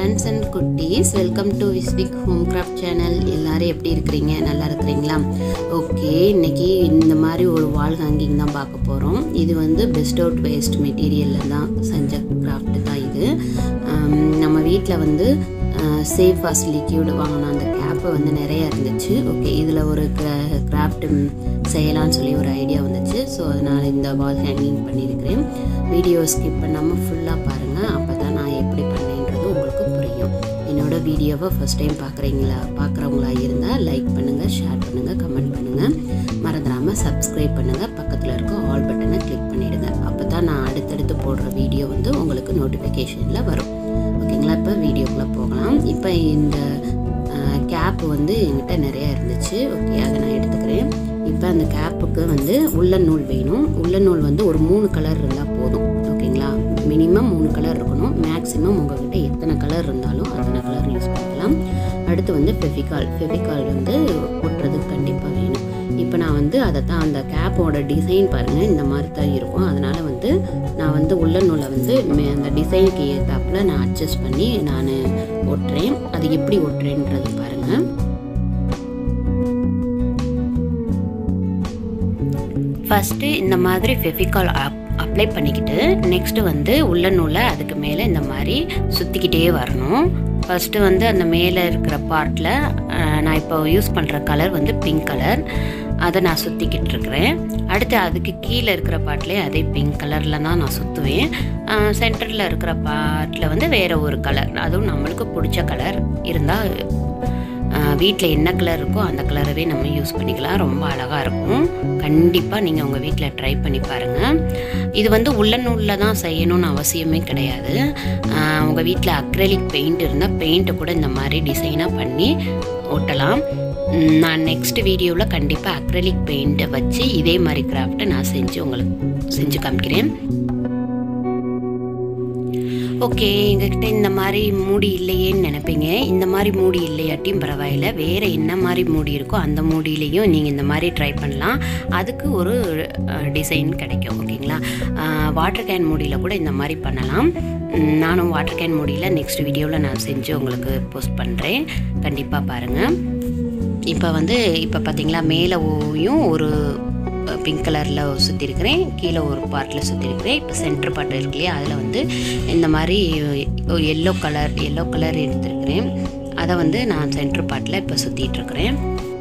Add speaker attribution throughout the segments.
Speaker 1: friends and குட்டீஸ் welcome to விஸ்விக் home craft channel எல்லாரும் எப்படி இருக்கிறீங்க நல்லா இருக்கிறீங்களா ஓகே இன்னைக்கு இந்த மாதிரி ஒரு வால் ஹேங்கிங் தான் பார்க்க போகிறோம் இது வந்து பெஸ்ட் அவுட் வேஸ்ட் மெட்டீரியலில் தான் செஞ்ச கிராஃப்ட் தான் இது ஆம், நம்ம வீட்டில் வந்து சேஃப் வாஸ் லிக்யூடு வாங்கின அந்த கேப்பு வந்து நிறைய இருந்துச்சு ஓகே இதில் ஒரு கிராஃப்ட் செய்யலாம்னு சொல்லி ஒரு ஐடியா வந்துச்சு ஸோ அதனால் இந்த வால் ஹேங்கிங் பண்ணியிருக்கிறேன் வீடியோ ஸ்கிப் பண்ணாமல் ஃபுல்லாக பாருங்கள் அப்போ தான் நான் எப்படி பண்ணேன்றது உங்களுக்கு புரியும் என்னோட வீடியோவை ஃபஸ்ட் டைம் பார்க்குறீங்களா பார்க்குறவங்களா இருந்தால் லைக் பண்ணுங்கள் ஷேர் பண்ணுங்கள் கமெண்ட் பண்ணுங்கள் மறந்துடாமல் சப்ஸ்கிரைப் பண்ணுங்கள் பக்கத்தில் இருக்க ஆல் பட்டனை கிளிக் பண்ணிவிடுங்க அப்போ தான் நான் அடுத்தடுத்து போடுற வீடியோ வந்து உங்களுக்கு நோட்டிஃபிகேஷனில் வரும் ஓகேங்களா இப்போ வீடியோக்குள்ளே போகலாம் இப்போ இந்த கேப் வந்து என்கிட்ட நிறைய இருந்துச்சு ஓகே அதை நான் எடுத்துக்கிறேன் இப்போ அந்த கேப்புக்கு வந்து உள்ள நூல் வேணும் உள்ள நூல் வந்து ஒரு மூணு கலர் இருந்தால் போதும் ஓகேங்களா மினிமம் மூணு கலர் இருக்கணும் மேக்ஸிமம் உங்ககிட்ட எத்தனை கலர் இருந்தாலும் அத்தனை கலர் யூஸ் பண்ணிக்கலாம் அடுத்து வந்து ஃபெவிகால் ஃபெவிகால் வந்து ஒட்டுறதுக்கு கண்டிப்பாக வேணும் இப்போ நான் வந்து அதை தான் அந்த கேப்போட டிசைன் பாருங்கள் இந்த மாதிரி தான் இருக்கும் அதனால் வந்து நான் வந்து உள்ள நூலை வந்து மே- அந்த டிசைனுக்கு ஏற்றாப்புல நான் அட்ஜஸ்ட் பண்ணி நான் ஒட்டுறேன் அது எப்படி ஒட்டுறேன்றது பாருங்கள் ஃபஸ்ட்டு இந்த மாதிரி ஃபெவிகால் அப் அப்ளை பண்ணிக்கிட்டு நெக்ஸ்ட்டு வந்து உள்ள நூலை அதுக்கு மேலே இந்த மாதிரி சுற்றிக்கிட்டே வரணும் ஃபஸ்ட்டு வந்து அந்த மேலே இருக்கிற பார்ட்டில் நான் இப்போ யூஸ் பண்ணுற கலர் வந்து பிங்க் கலர் அதை நான் சுற்றிக்கிட்டு இருக்கிறேன் அடுத்து அதுக்கு கீழே இருக்கிற பார்ட்லேயே அதே பிங்க் கலரில் தான் நான் சுற்றுவேன் சென்டரில் இருக்கிற பார்ட்டில் வந்து வேறு ஒரு கலர் அதுவும் நம்மளுக்கு பிடிச்ச கலர் இருந்தால் வீட்டில் என்ன கலர் இருக்கோ அந்த கலரவே நம்ம யூஸ் பண்ணிக்கலாம் ரொம்ப அழகாக இருக்கும் கண்டிப்பாக நீங்கள் உங்கள் வீட்டில் ட்ரை பண்ணி பாருங்கள் இது வந்து உள்ள நூலில் தான் செய்யணும்னு அவசியமே கிடையாது உங்கள் வீட்டில் அக்ரலிக் பெயிண்ட் இருந்தால் பெயிண்ட்டை கூட இந்த மாதிரி டிசைனாக பண்ணி ஒட்டலாம் உம், நான் நெக்ஸ்ட் வீடியோவில் கண்டிப்பாக அக்ரலிக் பெயிண்ட்டை வச்சு இதே மாதிரி கிராஃப்ட்டை நான் செஞ்சு உங்களுக்கு செஞ்சு காமிக்கிறேன் ஓகே எங்ககிட்ட இந்த மாதிரி மூடி இல்லையேன்னு நினைப்பீங்க இந்த மாதிரி மூடி இல்லையாட்டியும் பரவாயில்ல வேறு என்ன மாதிரி மூடி இருக்கோ அந்த மூடியிலையும் நீங்கள் இந்த மாதிரி ட்ரை பண்ணலாம் அதுக்கு ஒரு டிசைன் கிடைக்கும் ஓகேங்களா வாட்டர் கேன் மூடியில் கூட இந்த மாதிரி பண்ணலாம் உம், நானும் வாட்டர் கேன் மூடியில் நெக்ஸ்ட் வீடியோவில் நான் செஞ்சு உங்களுக்கு போஸ்ட் பண்ணுறேன் கண்டிப்பாக பாருங்கள் இப்போ வந்து இப்போ பார்த்தீங்களா மேலே ஓயும் ஒரு பிங்க் கலரில் சுற்றிருக்கிறேன் கீழே ஒரு பார்ட்டில் சுற்றிருக்கிறேன் இப்போ சென்டர் பார்ட் இருக்கு இல்லையா அதில் வந்து இந்த மாதிரி எல்லோ கலர் எல்லோ கலர் எடுத்துருக்கிறேன் அதை வந்து நான் சென்டர் பார்ட்டில் இப்போ சுற்றிட்டு இருக்கிறேன்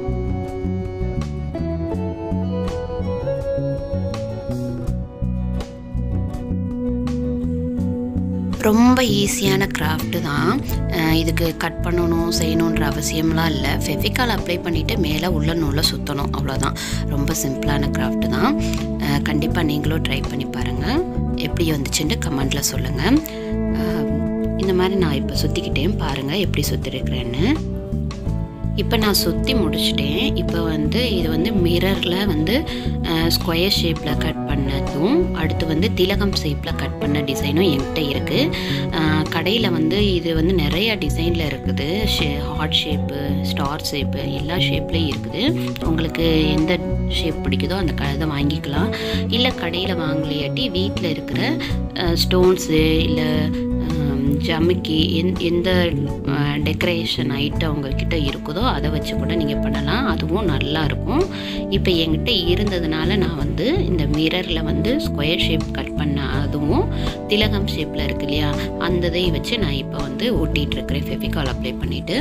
Speaker 1: ரொம்ப ஈஸியான கிராஃப்ட்டு தான் அஹ் இதுக்கு கட் பண்ணணும் செய்யணுன்ற அவசியம்லாம் இல்லை ஃபெவிகால் அப்ளை பண்ணிவிட்டு மேலே உள்ள நூலை சுற்றணும் அவ்வளோதான் ரொம்ப சிம்பிளான கிராஃப்ட்டு தான் கண்டிப்பாக நீங்களும் ட்ரை பண்ணி பாருங்கள் எப்படி வந்துச்சுன்ட்டு கமெண்டில் சொல்லுங்கள் இந்த மாதிரி நான் இப்போ சுற்றிக்கிட்டேன் பாருங்கள் எப்படி சுற்றிருக்கிறேன்னு இப்போ நான் சுற்றி முடிச்சிட்டேன் இப்போ வந்து இது வந்து மிரரில் வந்து ஸ்கொயர் ஷேப்பில் கட் பண்ணதும் அடுத்து வந்து திலகம் ஷேப்பில் கட் பண்ண டிசைனும் என்கிட்ட இருக்குது கடையில் வந்து இது வந்து நிறைய டிசைனில் இருக்குது ஷே ஹார்ட் ஷேப்பு ஸ்டார் ஷேப்பு எல்லா ஷேப்லேயும் இருக்குது உங்களுக்கு எந்த ஷேப் பிடிக்குதோ அந்த க இதை வாங்கிக்கலாம் இல்லை கடையில் வாங்கலையாட்டி வீட்டில் இருக்கிற ஸ்டோன்ஸு இல்லை ஜமிக்கி எந் எந்த டெக்கரேஷன் ஐட்டம் உங்ககிட்ட இருக்குதோ அதை வச்சு கூட நீங்கள் பண்ணலாம் அதுவும் நல்லா இருக்கும் இப்போ என்கிட்ட இருந்ததுனால நான் வந்து இந்த மிரரில் வந்து ஸ்கொயர் ஷேப் கட் பண்ண அதுவும் திலகம் ஷேப்பில் இருக்கு இல்லையா அந்த இதை வச்சு நான் இப்போ வந்து ஒட்டிகிட்டு இருக்கிறேன் ஃபெவிகால் அப்ளை பண்ணிவிட்டு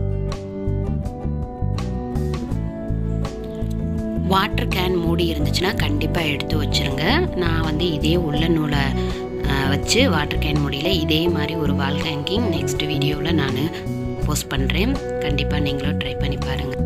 Speaker 1: வாட்டர் கேன் மூடி இருந்துச்சுன்னா கண்டிப்பாக எடுத்து வச்சுருங்க நான் வந்து இதே உள்ள நூலை அஹ், வச்சு வாட்டர் கேன் மூடியில் இதே மாதிரி ஒரு வால் ஹேங்கிங் நெக்ஸ்ட் வீடியோவில் நான் போஸ்ட் பண்ணுறேன் கண்டிப்பாக நீங்களும் ட்ரை பண்ணி பாருங்கள்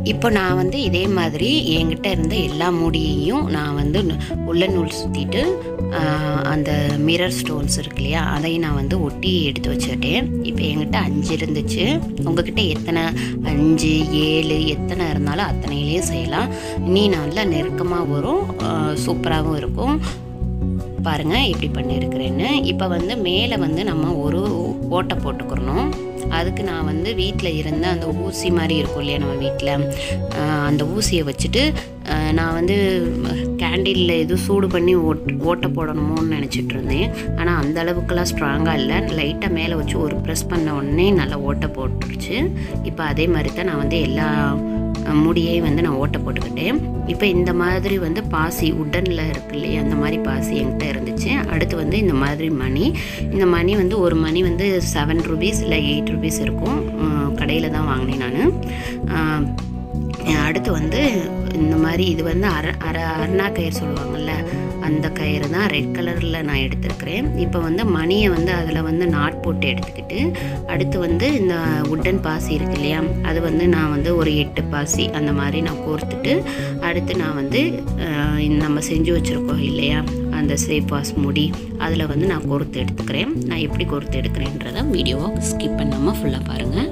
Speaker 1: இப்போ நான் வந்து இதே மாதிரி என்கிட்ட இருந்த எல்லா மூடியையும் நான் வந்து நு- உள்ள நூல் சுற்றிட்டு அந்த மிரர் ஸ்டோன்ஸ் இருக்கு இல்லையா அதையும் நான் வந்து ஒட்டி எடுத்து வச்சுக்கிட்டேன் இப்போ என்கிட்ட அஞ்சு இருந்துச்சு உங்ககிட்ட எத்தனை அஞ்சு ஏழு எத்தனை இருந்தாலும் அத்தனையிலையும் செய்யலாம் இனி நல்லா நெருக்கமாக வரும் சூப்பராகவும் இருக்கும் பாருங்க இப்படி பண்ணியிருக்கிறேன்னு இப்போ வந்து மேலே வந்து நம்ம ஒரு ஓட்டை போட்டுக்கிறணும் அதுக்கு நான் வந்து வீட்டில் இருந்த அந்த ஊசி மாதிரி இருக்கும் இல்லையா நம்ம வீட்டில் அந்த ஊசியை வச்சுட்டு அஹ், நான் வந்து கேண்டிலில் எதுவும் சூடு பண்ணி ஓட் ஓட்டை போடணுமோன்னு நினச்சிட்டு இருந்தேன் ஆனால் அந்த அளவுக்குலாம் ஸ்ட்ராங்காக இல்லை லைட்டாக மேலே வச்சு ஒரு ப்ரெஸ் பண்ண உடனே நல்லா ஓட்டை போட்டுருச்சு இப்போ அதே மாதிரி தான் நான் வந்து எல்லா அஹ், முடியையும் வந்து நான் ஓட்டை போட்டுக்கிட்டேன் இப்போ இந்த மாதிரி வந்து பாசி உட்டனில் இருக்கு இல்லையா அந்த மாதிரி பாசி என்கிட்ட இருந்துச்சு அடுத்து வந்து இந்த மாதிரி மணி இந்த மணி வந்து ஒரு மணி வந்து செவன் ருபீஸ் இல்லை எயிட் ருபீஸ் இருக்கும் கடையில் தான் வாங்கினேன் நான் அடுத்து வந்து இந்த மாதிரி இது வந்து அர அர அருணா கயிறு சொல்லுவாங்கள்ல அந்த கயிறு தான் ரெட் கலரில் நான் எடுத்திருக்கிறேன் இப்போ வந்து மணியை வந்து அதில் வந்து நாட் போட்டு எடுத்துக்கிட்டு அடுத்து வந்து இந்த உட்டன் பாசி இருக்கு இல்லையா அது வந்து நான் வந்து ஒரு எட்டு பாசி அந்த மாதிரி நான் கோர்த்துட்டு அடுத்து நான் வந்து அஹ், இந்த நம்ம செஞ்சு வச்சுருக்கோம் இல்லையா அந்த சேப் வாஸ் முடி அதில் வந்து நான் கோர்த்து எடுத்துக்கிறேன் நான் எப்படி கோர்த்து எடுக்கிறேன்றதை வீடியோவை ஸ்கிப் பண்ணாமல் ஃபுல்லாக பாருங்கள்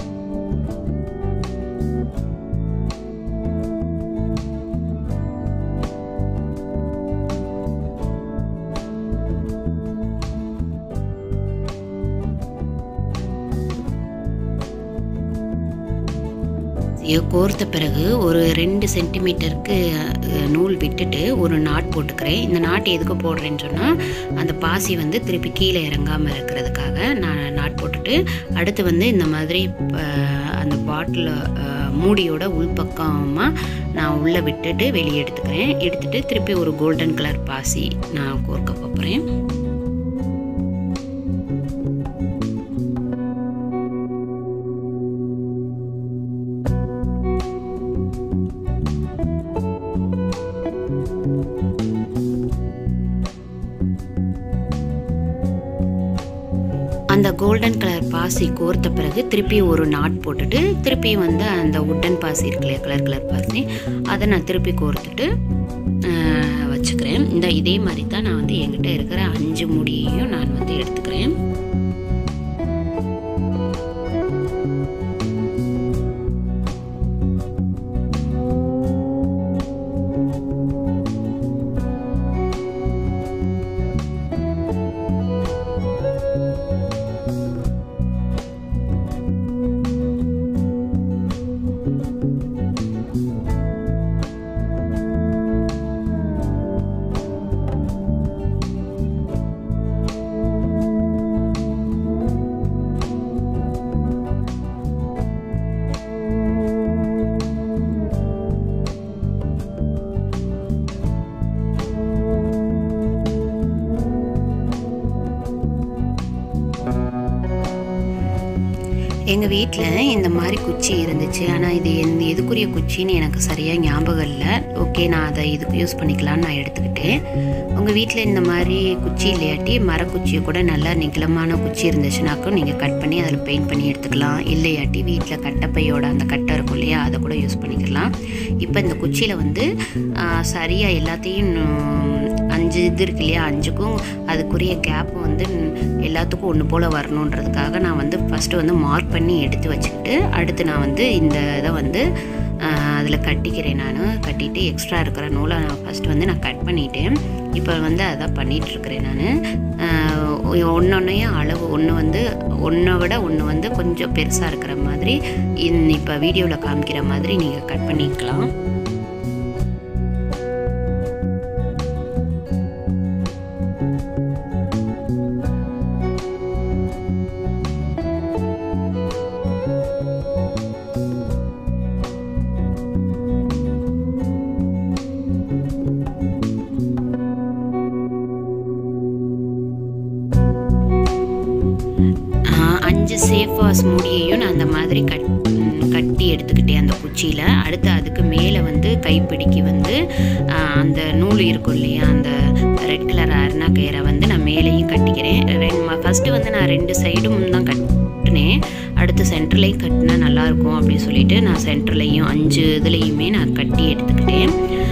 Speaker 1: இதை கோர்த்த பிறகு ஒரு ரெண்டு சென்டிமீட்டருக்கு அஹ், நூல் விட்டுட்டு ஒரு நாட் போட்டுக்கிறேன் இந்த நாட் எதுக்கு போடுறேன்னு சொன்னால் அந்த பாசி வந்து திருப்பி கீழே இறங்காமல் இருக்கிறதுக்காக நான் நாட் போட்டுட்டு அடுத்து வந்து இந்த மாதிரி அஹ், அந்த பாட்டில் மூடியோட உள்பக்கமாக நான் உள்ளே விட்டுட்டு வெளியே எடுத்துக்கிறேன் எடுத்துட்டு திருப்பி ஒரு கோல்டன் கலர் பாசி நான் கோர்க்க போகிறேன் அந்த கோல்டன் கலர் பாசி கோர்த்த பிறகு திருப்பி ஒரு நாட் போட்டுட்டு திருப்பி வந்து அந்த உட்டன் பாசி இருக்கு இல்லையா கலர் கலர் பாசி அதை நான் திருப்பி கோர்த்துட்டு ஆஹ், வச்சுக்கிறேன் இந்த இதே மாதிரி தான் நான் வந்து என்கிட்ட இருக்கிற அஞ்சு முடியையும் நான் வந்து எடுத்துக்கிறேன் எங்கள் வீட்டில் இந்த மாதிரி குச்சி இருந்துச்சு ஆனால் இது எந்த எதுக்குரிய குச்சின்னு எனக்கு சரியாக ஞாபகம் இல்லை ஓகே நான் அதை இதுக்கு யூஸ் பண்ணிக்கலாம்னு நான் எடுத்துக்கிட்டேன் உங்கள் வீட்டில் இந்த மாதிரி குச்சி இல்லையாட்டி மரக்குச்சியை கூட நல்லா நிகழமான குச்சி இருந்துச்சுனாக்கும் நீங்கள் கட் பண்ணி அதில் பெயிண்ட் பண்ணி எடுத்துக்கலாம் இல்லையாட்டி வீட்டில் கட்டப்பையோட அந்த கட்டை இருக்கும் இல்லையா அதை கூட யூஸ் பண்ணிக்கலாம் இப்போ இந்த குச்சியில் வந்து சரியாக எல்லாத்தையும் உம், அஞ்சு இது இருக்கு இல்லையா அஞ்சுக்கும் அதுக்குரிய கேப் வந்து எல்லாத்துக்கும் ஒன்று போல் வரணுன்றதுக்காக நான் வந்து ஃபஸ்ட்டு வந்து மார்க் பண்ணி எடுத்து வச்சுக்கிட்டு அடுத்து நான் வந்து இந்த இதை வந்து அதில் கட்டிக்கிறேன் நான் கட்டிட்டு எக்ஸ்ட்ரா இருக்கிற நூலை நான் ஃபஸ்ட்டு வந்து நான் கட் பண்ணிட்டேன் இப்போ வந்து அதான் பண்ணிகிட்ருக்கிறேன் நான் ஒன்றொன்னையும் அளவு ஒன்று வந்து ஒன்றை விட ஒன்று வந்து கொஞ்சம் பெருசாக இருக்கிற மாதிரி இப்போ வீடியோவில் காமிக்கிற மாதிரி நீங்கள் கட் பண்ணிக்கலாம் ஆஹ் அஞ்சு சேஃப் வாஸ் மூடியையும் நான் அந்த மாதிரி கட் ம், கட்டி எடுத்துக்கிட்டேன் அந்த குச்சியில் அடுத்து அதுக்கு மேலே வந்து கைப்பிடிக்கு வந்து ஆஹ் அந்த நூல் இருக்கும் இல்லையா அந்த ரெட் கலர் அருணா கயிறை வந்து நான் மேலேயும் கட்டிக்கிறேன் ரெண்டு ஃபஸ்ட்டு வந்து நான் ரெண்டு சைடும் தான் கட் கட்டினேன் அடுத்து சென்டர்லேயும் கட்டினா நல்லாயிருக்கும் அப்படின்னு சொல்லிட்டு நான் சென்டர்லேயும் அஞ்சு இதுலேயுமே நான் கட்டி எடுத்துக்கிட்டேன்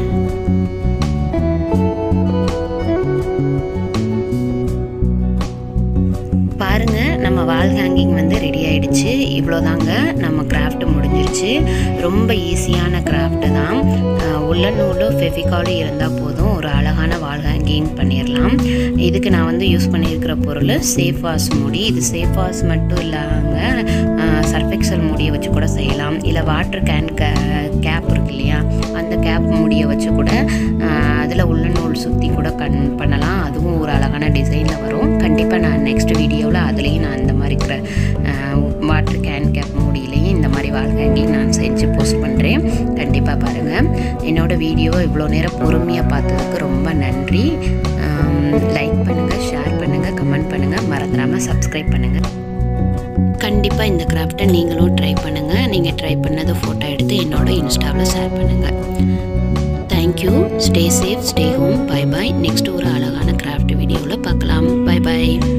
Speaker 1: பாருங்க நம்ம வால் ஹேங்கிங் வந்து ரெடி ஆயிடுச்சு இவ்வளோதாங்க நம்ம கிராஃப்ட் முடிஞ்சிருச்சு ரொம்ப ஈஸியான கிராஃப்ட் தான் உள்ள நூலும் ஃபெவிகாலும் இருந்தால் போதும் ஒரு அழகான வால் ஹேங்கிங் பண்ணிடலாம் இதுக்கு நான் வந்து யூஸ் பண்ணியிருக்கிற பொருள் சேஃப் வாஷ் மூடி இது சேஃப் வாஷ் மட்டும் இல்லாமல் சர்ஃபெக்சல் மூடியை வச்சு கூட செய்யலாம் இல்லை வாட்டர் கேன் கேப் இருக்கு இல்லையா அந்த கேப் மூடியை வச்சு கூட அதில் உள்ள நூல் சுற்றி கூட கண் பண்ணலாம் அதுவும் ஒரு அழகான டிசைனில் வரும் கண்டிப்பாக நான் நெக்ஸ்ட் வீடியோவில் அதுலேயும் நான் இந்த மாதிரி இருக்கிற வாட்டர் கேன் கேப் மூடியிலையும் இந்த மாதிரி வால் ஹேங்கிங் நான் செஞ்சு போஸ்ட் பண்ணுறேன் கண்டிப்பாக பாருங்கள் என்னோடய வீடியோ இவ்வளோ நேரம் பொறுமையாக பார்த்ததுக்கு ரொம்ப நன்றி லைக் பண்ணுங்கள் ஷேர் பண்ணுங்கள் கமெண்ட் பண்ணுங்கள் மறந்துடாமல் சப்ஸ்கிரைப் பண்ணுங்கள் கண்டிப்பாக இந்த கிராஃப்டை நீங்களும் ட்ரை பண்ணுங்கள் நீங்கள் ட்ரை பண்ணதை ஃபோட்டோ எடுத்து என்னோட இன்ஸ்டாவில் ஷேர் பண்ணுங்கள் thank you stay safe stay home bye bye next ஒரு அழகான கிராஃப்ட் வீடியோவில் பார்க்கலாம் பை பாய்